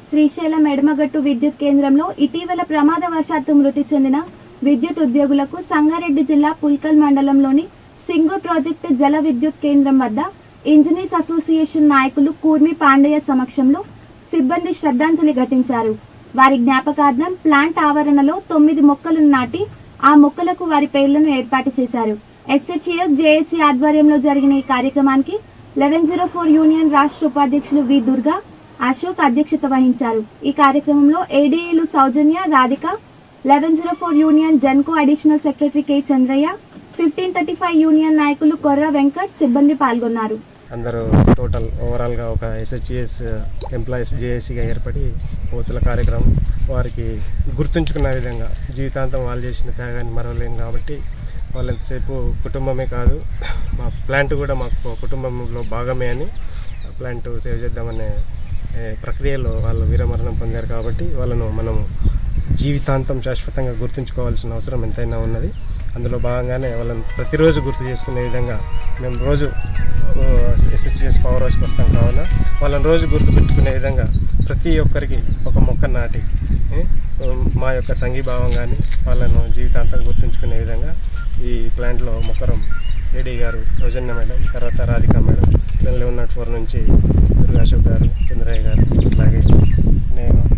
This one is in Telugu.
శ్రీశైలం ఎడమగట్టు విద్యుత్ కేంద్రంలో ఇటీవల ప్రమాదవశాత్తు మృతి చెందిన విద్యుత్ ఉద్యోగులకు సంగారెడ్డి జిల్లా పుల్కల్ మండలంలోని సింగూర్ ప్రాజెక్టు జల విద్యుత్ కేంద్రం వద్ద ఇంజనీర్స్ అసోసియేషన్ నాయకులు కూర్మి పాండయ్య సమక్షంలో సిబ్బంది శ్రద్ధాంజలి ఘటించారు వారి జ్ఞాపకార్థం ప్లాంట్ ఆవరణలో తొమ్మిది మొక్కలను నాటి ఆ మొక్కలకు వారి పేర్లను ఏర్పాటు చేశారు ఎస్హెచ్ఎస్ జేఏసీ ఆధ్వర్యంలో జరిగిన ఈ కార్యక్రమానికి లెవెన్ జీరో ఫోర్ యూనియన్ రాష్ట్ర ఉపాధ్యక్షులు వి దుర్గా అశోక్ అధ్యక్షత వహించారు ఈ కార్యక్రమంలో ఏడీఏలు Soujanya Radhika eleven zero four union Genco additional secretary K Chandraiah fifteen thirty five union నాయకులు కొర్ర వెంకట్ సిబ్బంది పాల్గొన్నారు అందరూ టోటల్ ఓవరాల్గా ఒక ఎస్హెచ్ఎస్ ఎంప్లాయీస్ జేఏసీగా ఏర్పడి పోతుల కార్యక్రమం వారికి గుర్తుంచుకున్న విధంగా జీవితాంతం వాళ్ళు చేసిన త్యాగాన్ని మరవలేం కాబట్టి వాళ్ళు ఎంతసేపు కుటుంబమే కాదు మా ప్లాంట్ కూడా మాకు కుటుంబంలో భాగమే అని ఆ ప్లాంట్ సేవ్ చేద్దామనే ఏ, ప్రక్రియలో వాళ్ళు వీరమరణం పొందారు కాబట్టి వాళ్ళను మనము జీవితాంతం శాశ్వతంగా గుర్తుంచుకోవాల్సిన అవసరం ఎంతైనా ఉన్నది అందులో భాగంగానే వాళ్ళని ప్రతిరోజు గుర్తు చేసుకునే విధంగా మేము రోజు ఎస్హెచ్ఎస్ పవర్ హౌస్కి వస్తాం కావున వాళ్ళని రోజు గుర్తు పెట్టుకునే విధంగా ప్రతి ఒక్కరికి ఒక మొక్క నాటి ఏ, మా యొక్క సంఘీభావం కానీ వాళ్ళను జీవితాంతం గుర్తుంచుకునే విధంగా ఈ ప్లాంట్లో మొక్కరం ఏడీ గారు సౌజన్య మేడం తర్వాత Radhika madam eleven nought four నుంచి దుర్గా అశోక్ గారు చంద్రయ్య గారు అలాగే నేను